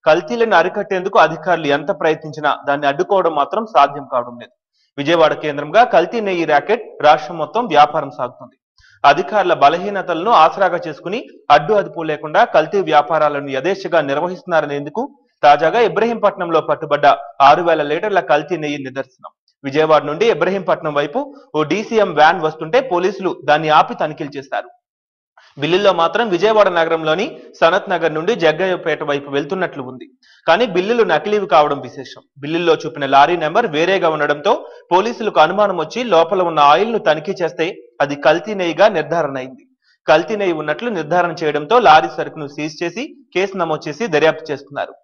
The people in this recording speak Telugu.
కల్తీలను అరికట్టేందుకు అధికారులు ఎంత ప్రయత్నించినా దాన్ని అడ్డుకోవడం మాత్రం సాధ్యం కావడం లేదు విజయవాడ కేంద్రంగా కల్తీ నెయ్యి ర్యాకెట్ రాష్ట్రం మొత్తం వ్యాపారం సాగుతుంది అధికారుల బలహీనతలను ఆసరాగా చేసుకుని అడ్డు అదుపు లేకుండా కల్తీ వ్యాపారాలను యథేచ్ఛగా నిర్వహిస్తున్నారనేందుకు తాజాగా ఇబ్రహీంపట్నంలో పట్టుబడ్డ ఆరు వేల లీటర్ల కల్తీ నెయ్యి నిదర్శనం విజయవాడ నుండి ఇబ్రహీంపట్నం వైపు ఓ డీసీఎం వ్యాన్ వస్తుంటే పోలీసులు దాన్ని ఆపి తనిఖీలు చేశారు బిల్లుల్లో మాత్రం విజయవాడ నగరంలోని సనత్ నగర్ నుండి జగ్గయ్యపేట వైపు వెళ్తున్నట్లు ఉంది కానీ బిల్లులు నకిలీవి కావడం విశేషం బిల్లుల్లో చూపిన లారీ నెంబర్ వేరేగా ఉండడంతో పోలీసులకు అనుమానం వచ్చి లోపల ఉన్న ఆయిల్ ను తనిఖీ చేస్తే అది కల్తీ నెయ్యిగా నిర్ధారణ అయింది కల్తీ నెయ్యి ఉన్నట్లు నిర్ధారణ చేయడంతో లారీ సరుకును సీజ్ చేసి కేసు నమోదు చేసి దర్యాప్తు చేస్తున్నారు